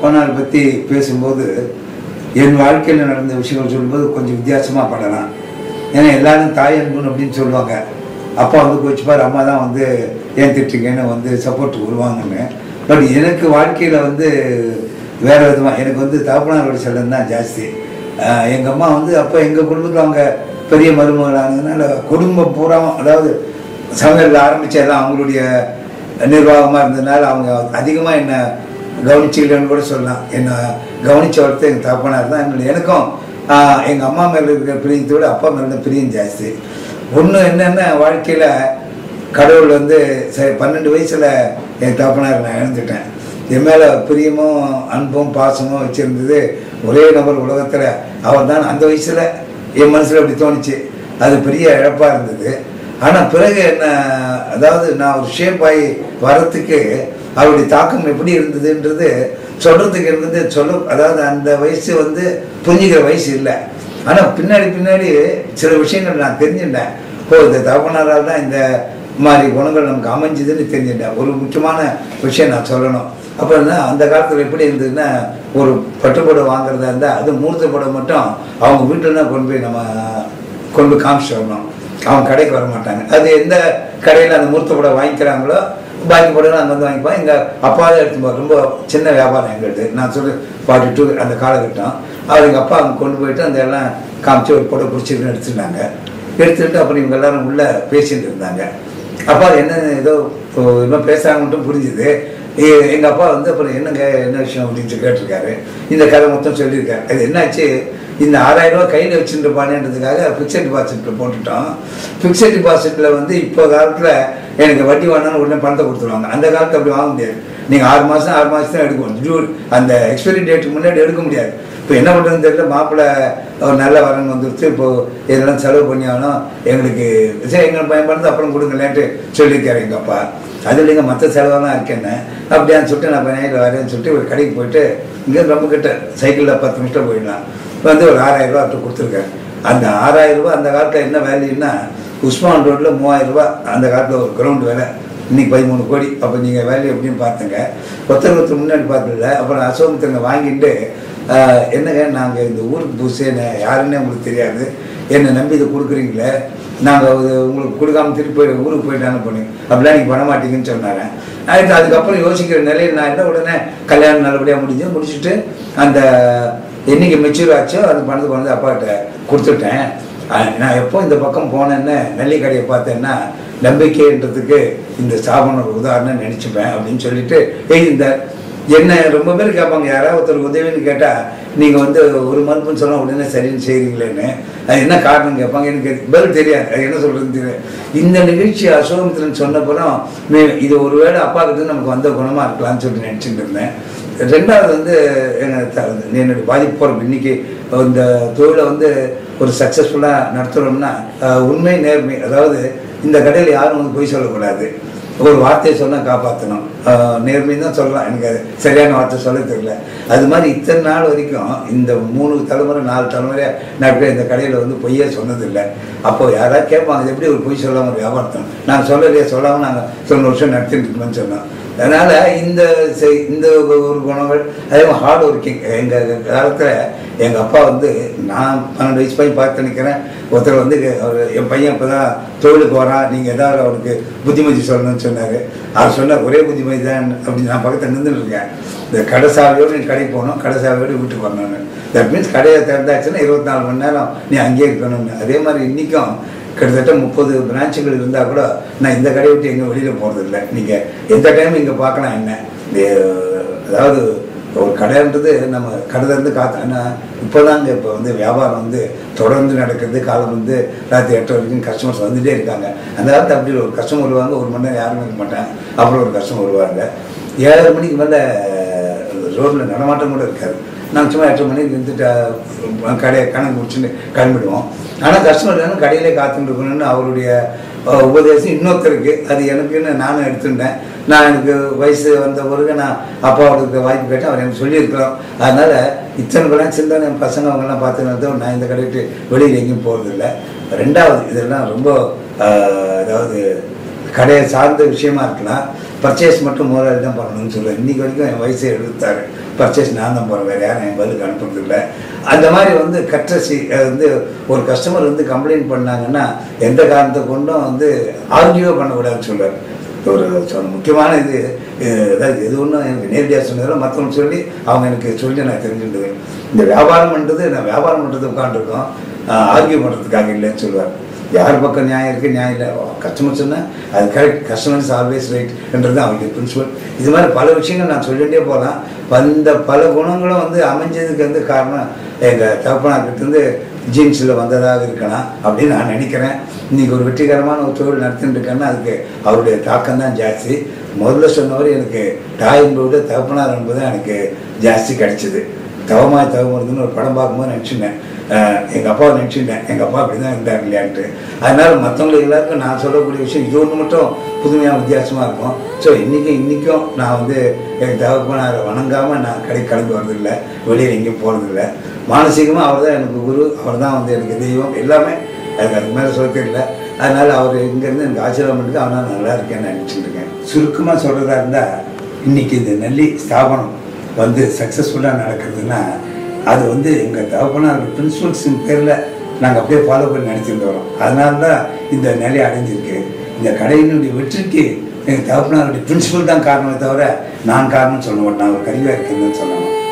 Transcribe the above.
தகப்பனார் பற்றி பேசும்போது என் வாழ்க்கையில் நடந்த விஷயங்கள் சொல்லும்போது கொஞ்சம் வித்தியாசமாக பண்ணலாம் ஏன்னா எல்லாரும் தாய் அன்புன்னு அப்படின்னு சொல்லுவாங்க அப்பா வந்து கோச்சிப்பார் அம்மா தான் வந்து ஏன் திட்டுங்கன்னு வந்து சப்போர்ட் வருவாங்கன்னு பட் எனக்கு வாழ்க்கையில் வந்து வேற விதமாக எனக்கு வந்து தகப்பனாரோட செல்லம் தான் ஜாஸ்தி எங்கள் அம்மா வந்து அப்போ எங்கள் குடும்பத்தில் அவங்க பெரிய மருமகளானதுனால குடும்பம் பூரா அதாவது சமையல் ஆரம்பிச்ச எல்லாம் அவங்களுடைய நிர்வாகமாக இருந்ததுனால அவங்க அதிகமாக என்ன கவனிச்சுக்கலன்னு கூட சொல்லலாம் என்னை கவனிச்ச ஒருத்தர் எங்கள் தகப்பனார் தான் என்னோட எனக்கும் எங்கள் அம்மா மேலே இருக்கிற பிரியத்தை விட அப்பா மேலே இருந்த பிரியம் ஜாஸ்தி ஒன்று என்னென்ன வாழ்க்கையில் கடவுள் வந்து சரி பன்னெண்டு வயசில் என் தகப்பனார் நான் இழந்துட்டேன் என் மேலே பிரியமும் அன்பும் பாசமும் வச்சுருந்தது ஒரே நபர் உலகத்தில் அவர் தான் அந்த வயசில் என் மனசில் அப்படி தோணுச்சு அது பெரிய இழப்பாக இருந்தது ஆனால் பிறகு என்ன அதாவது நான் ஒரு ஷேப் ஆகி வரத்துக்கு அவருடைய தாக்கம் எப்படி இருந்ததுன்றது சொல்கிறதுக்கு இருந்தது சொல்ல அதாவது அந்த வயசு வந்து புரிஞ்சுக்கிற வயசு இல்லை ஆனால் பின்னாடி பின்னாடி சில விஷயங்கள் நான் தெரிஞ்சுட்டேன் ஓ இந்த தகப்பனாரால் தான் இந்த மாதிரி குணங்கள் நமக்கு அமைஞ்சதுன்னு தெரிஞ்சுட்டேன் ஒரு முக்கியமான விஷயம் நான் சொல்லணும் அப்போ என்ன அந்த காலத்தில் எப்படி இருந்ததுன்னா ஒரு பட்டுப்படம் வாங்குறதா இருந்தால் அது மூர்த்த படம் மட்டும் அவங்க வீட்டில் தான் கொண்டு போய் நம்ம கொண்டு போய் காமிச்சிட்டு வரணும் அவங்க கடைக்கு வர மாட்டாங்க அது எந்த கடையில் அந்த மூர்த்த படம் வாங்கிக்கிறாங்களோ பாக்கி படம் அங்கே வந்து வாங்கிப்போம் எங்கள் அப்பாவே எடுத்து போய் ரொம்ப சின்ன வியாபாரம் எங்களுக்கு நான் சொல்லி ஃபார்ட்டி டூ அந்த காலகட்டம் அவர் எங்கள் அப்பா அங்கே கொண்டு போயிட்டு அந்த எல்லாம் காமிச்சு ஒரு படம் பிடிச்சிருக்குன்னு எடுத்துட்டாங்க எடுத்துட்டு அப்புறம் இவங்க எல்லாரும் உள்ள பேசிட்டு இருந்தாங்க அப்பா என்ன ஏதோ இன்னும் பேசுறாங்க மட்டும் புரிஞ்சுது எ- எங்க அப்பா வந்து அப்புறம் என்னங்க என்ன விஷயம் அப்படின்னு கேட்டிருக்காரு இந்த கதை மொத்தம் சொல்லியிருக்காரு அது என்னாச்சு இந்த ஆறாயிரம் ரூபாய் கையில் வச்சுருப்பானேன்றதுக்காக ஃபிக்ஸட் டிபாசிட்டில் போட்டுட்டோம் ஃபிக்ஸட் டிபாசிட்டில் வந்து இப்போ காலத்தில் எனக்கு வட்டி வேணாலும் உடனே பணத்தை கொடுத்துருவாங்க அந்த காலத்தில் அப்படி வாங்க முடியாது நீங்கள் ஆறு மாதம் ஆறு மாதம் தான் எடுக்கணும் ஜூ அந்த எக்ஸ்பைரி டேட்டுக்கு முன்னாடி எடுக்க முடியாது இப்போ என்ன பண்ணுறதுன்னு தெரியல மாப்பிள்ளை ஒரு நல்ல வரன் வந்துருச்சு இப்போ இதெல்லாம் செலவு பண்ணி ஆகணும் எங்களுக்கு சரி எங்கள் பையன் பண்ணது அப்புறம் கொடுங்களேன்ட்டு சொல்லியிருக்காரு எங்கள் அப்பா அது இல்லைங்க மற்ற செலவெல்லாம் இருக்கேன்னு அப்படியான்னு சொல்லிட்டு நான் பையன் வரேன்னு சொல்லிட்டு ஒரு கடைக்கு போயிட்டு இங்கே ரொம்ப கிட்ட சைக்கிளில் பத்து நிமிஷம் போயிடலாம் வந்து ஒரு ஆறாயிரம் ரூபா அவர்கிட்ட கொடுத்துருக்காரு அந்த ஆறாயிரம் ரூபாய் அந்த காலத்தில் என்ன வேல்யூன்னா உஸ்மான் ரோட்டில் மூவாயிரம் ரூபாய் அந்த காலத்தில் ஒரு கிரவுண்ட் வேலை இன்னைக்கு பதிமூணு கோடி அப்போ நீங்கள் வேல்யூ எப்படின்னு பார்த்துங்க ஒருத்தர் ஒருத்தர் முன்னாடி பார்த்ததில்ல அப்புறம் அசோகத்திங்க வாங்கிட்டு ஆஹ், என்னங்க நாங்கள் இந்த ஊருக்கு புதுசு என்ன யாருன்னே உங்களுக்கு தெரியாது என்னை நம்பி இதை கொடுக்குறீங்களே நாங்கள் உங்களுக்கு கொடுக்காம திருப்பி போய் ஊருக்கு போயிட்டு அனுப்பணும் அப்படிலாம் நீங்கள் பண்ண மாட்டீங்கன்னு சொன்னாங்க அதுக்கு அதுக்கப்புறம் யோசிக்கிற நிலையில் நான் என்ன உடனே கல்யாணம் நல்லபடியாக முடிஞ்சு முடிச்சுட்டு அந்த என்னைக்கு மெச்சூர் ஆச்சோ அந்த பணத்தை கொண்டு வந்து அப்பாட்ட கொடுத்துட்டேன் அஹ் நான் எப்போ இந்த பக்கம் போனேன்னு நெல்லிக்கடையை பார்த்தேன்னா நம்பிக்கைன்றதுக்கு இந்த ஸ்தாபனம் ஒரு உதாரணம் நினச்சிப்பேன் அப்படின்னு சொல்லிட்டு எழுதியிருந்தார் என்ன ரொம்ப பேர் கேட்பாங்க யாராவது ஒருத்தர் உதவின்னு கேட்டால் நீங்கள் வந்து ஒரு மறுப்புன்னு சொன்னால் உடனே சரின்னு செய்கிறீங்களேன்னு அது என்ன காரணம் கேட்பாங்க எனக்கு பதில் தெரியாது அது என்ன சொல்கிறதுன்னு தெரியாது இந்த நிகழ்ச்சி அசோகமித்திரன் சொன்னப்புறம் மே இது ஒருவேளை அப்பா கிட்ட நமக்கு வந்த குணமாக இருக்கலாம்னு சொல்லிட்டு நினச்சிட்டு இருந்தேன் ரெண்டாவது வந்து என்ன த- என்னுடைய பாதிப்பு போகிறோம் இன்னைக்கு இந்த தொழிலை வந்து ஒரு சக்ஸஸ்ஃபுல்லாக நடத்துகிறோம்னா அஹ், உண்மை நேர்மை அதாவது இந்த கடையில் யாரும் வந்து பொய் சொல்லக்கூடாது ஒரு வார்த்தையை சொன்னால் காப்பாற்றணும் நேர்மை தான் சொல்லலாம் எனக்கு அது சரியான வார்த்தை சொல்ல தெரியல அது மாதிரி இத்தனை நாள் வரைக்கும் இந்த மூணு தலைமுறை நாலு தலைமுறை நான் இப்படி இந்த கடையில் வந்து பொய்யே சொன்னதில்லை அப்போ யாராவது கேட்பாங்க இது எப்படி ஒரு பொய் சொல்லாமல் ஒரு வியாபாரத்தம் நாங்கள் சொல்லலையே சொல்லாமல் நாங்கள் தொண்ணூறு வருஷம் நடத்திட்டு இருக்கோம்னு சொன்னோம் அதனால இந்த செய்- இந்த ஒரு குணங்கள் அதே மாதிரி ஹார்ட் ஒர்க்கிங் எங்கள் காலத்தில் எங்கள் அப்பா வந்து நான் பன்னெண்டு வயசு பையன் பார்த்து நிற்கிறேன் ஒருத்தர் வந்து அவர் என் பையன் இப்போ தான் தொழிலுக்கு வரான் நீங்கள் ஏதாவது அவனுக்கு புத்திமதி சொல்லணும்னு சொன்னார் அவர் சொன்னார் ஒரே புத்திமதி தான் அப்படின்னு நான் பக்கத்தில் நின்றுட்டு இருக்கேன் இந்த கடை சாவியோடு நீ கடைக்கு போகணும் கடை சாவியோடு வீட்டுக்கு வரணும்னு தட் மீன்ஸ் கடையை திறந்தாச்சுன்னா இருபத்தி நாலு மணி நேரம் நீ அங்கேயே இருக்கணும்னு அதே மாதிரி இன்றைக்கும் கிட்டத்தட்ட முப்பது பிரான்ச்சுகள் இருந்தால் கூட நான் இந்த கடையை விட்டு எங்கே வெளியில் போகிறதில்ல நீங்கள் எந்த டைம் இங்கே பார்க்கலாம் என்ன இந்த, அதாவது ஒரு கடைன்றது நம்ம கடை இருந்து காத்து ஆனால் இப்போ தாங்க இப்போ வந்து வியாபாரம் வந்து தொடர்ந்து நடக்கிறது காலம் வந்து ராத்திரி எட்டு வரைக்கும் கஸ்டமர்ஸ் வந்துட்டே இருக்காங்க அந்த காலத்து அப்படி ஒரு கஸ்டமர் வருவாங்க ஒரு மணி நேரம் யாரும் இருக்க மாட்டாங்க அப்புறம் ஒரு கஸ்டமர் வருவாங்க ஏழரை மணிக்கு மேலே ரோட்டில் நடமாட்டம் கூட இருக்காது நாங்கள் சும்மா எட்டு மணிக்கு இருந்துட்டு அஹ், கடையை கணக்கு முடிச்சுட்டு கிளம்பிடுவோம் ஆனால் கஸ்டமர் வேணும் கடையிலே காத்துட்டு இருக்கணும்னு அவருடைய அஹ், உபதேசம் இன்னொருத்தருக்கு அது எனக்குன்னு நானும் எடுத்துட்டேன் நான் எனக்கு வயசு வந்த பிறகு நான் அப்பாவோட வாய்ப்பு கேட்டேன் அவர் எனக்கு சொல்லியிருக்கிறோம் அதனால் இத்தனை படம் சிந்தனை என் பசங்க அவங்கெல்லாம் பார்த்துன்னு நான் இந்த கடைக்கு வெளியில் எங்கேயும் போகிறதில்ல ரெண்டாவது இதெல்லாம் ரொம்ப அஹ், அதாவது கடையை சார்ந்த விஷயமா இருக்கலாம் பர்ச்சேஸ் மட்டும் முதலாளி தான் பண்ணணும்னு சொல்லுவேன் இன்னைக்கு வரைக்கும் என் வயசு எழுபத்தாறு பர்ச்சேஸ் நான் தான் போகிறேன் வேறு யாரும் என் பதிலுக்கு அனுப்புறது இல்லை அந்த மாதிரி வந்து கட்ரசி அது வந்து ஒரு கஸ்டமர் வந்து கம்ப்ளைண்ட் பண்ணாங்கன்னா எந்த காரணத்தை கொண்டும் வந்து ஆர்கியூவே பண்ணக்கூடாதுன்னு சொல்லுவார் ஒரு சொ- முக்கியமான இது அஹ், அதாவது எது ஒன்றும் எனக்கு நேரடியாக சொன்னதில்லை மற்றவங்க சொல்லி அவங்க எனக்கு சொல்லி நான் தெரிஞ்சுட்டது இந்த வியாபாரம் பண்ணுறது நான் வியாபாரம் பண்ணுறது உட்காந்துருக்கோம் ஆர்கியூ பண்ணுறதுக்காக இல்லைன்னு சொல்லுவார் யார் பக்கம் நியாயம் இருக்குது நியாயம் இல்லை கஸ்டமர் சொன்னால் அது கரெக்ட் கஸ்டமர்ஸ் ஆல்வேஸ் ரைட்ன்றது அவங்களுடைய பிரின்சிபல் இது மாதிரி பல விஷயங்கள் நான் சொல்லிகிட்டே போகலாம் அந்த பல குணங்களும் வந்து அமைஞ்சதுக்கு வந்து காரணம் எங்கள் தகப்பனாக்கிட்டேருந்து ஜீன்ஸில் வந்ததாக இருக்கலாம் அப்படின்னு நான் நினைக்கிறேன் இன்னைக்கு ஒரு வெற்றிகரமான ஒரு தொழில் நடத்திட்டு இருக்கேன்னா அதுக்கு அவருடைய தாக்கம் தான் ஜாஸ்தி முதல்ல சொன்னவர் எனக்கு தாய் என்பதை தகப்பனார் என்பது எனக்கு ஜாஸ்தி கிடைச்சிது தவமாய் தவமருந்துன்னு ஒரு படம் பார்க்கும்போது நினச்சிருந்தேன் எங்கள் அப்பாவை நினச்சிருந்தேன் எங்கள் அப்பா அப்படி தான் இருந்தார் இல்லையான்ட்டு அதனால மற்றவங்களுக்கு எல்லாருக்கும் நான் சொல்லக்கூடிய விஷயம் இது ஒன்று மட்டும் புதுமையாக வித்தியாசமாக இருக்கும் ஸோ இன்றைக்கும் இன்றைக்கும் நான் வந்து எங்கள் தகப்பனாரை வணங்காமல் நான் கடை கலந்து வர்றதில்லை வெளியில் எங்கேயும் போகிறதில்ல மானசீகமாக அவர் தான் எனக்கு குரு அவர் தான் வந்து எனக்கு தெய்வம் எல்லாமே எனக்கு அதுக்கு மேலே சொல்ல தெரியல அதனால் அவர் இங்கேருந்து எனக்கு ஆசீர்வாதம் பண்ணிட்டு அவனால் நல்லா இருக்கேன்னு நினச்சிட்டு இருக்கேன் சுருக்கமாக சொல்கிறதா இருந்தால் இன்னைக்கு இந்த நெல்லி ஸ்தாபனம் வந்து சக்ஸஸ்ஃபுல்லாக நடக்கிறதுனா அது வந்து எங்கள் தகப்பனார் பிரின்சிபல்ஸின் பேரில் நாங்கள் அப்படியே ஃபாலோ பண்ணி நடத்திட்டு வரோம் அதனால தான் இந்த நிலை அடைஞ்சிருக்கு இந்த கடையினுடைய வெற்றிக்கு எங்கள் தகப்பனாருடைய பிரின்சிபல் தான் காரணமே தவிர நான் காரணம் சொல்ல மாட்டேன் நான் ஒரு கருவியாக இருக்குன்னு சொல்லணும்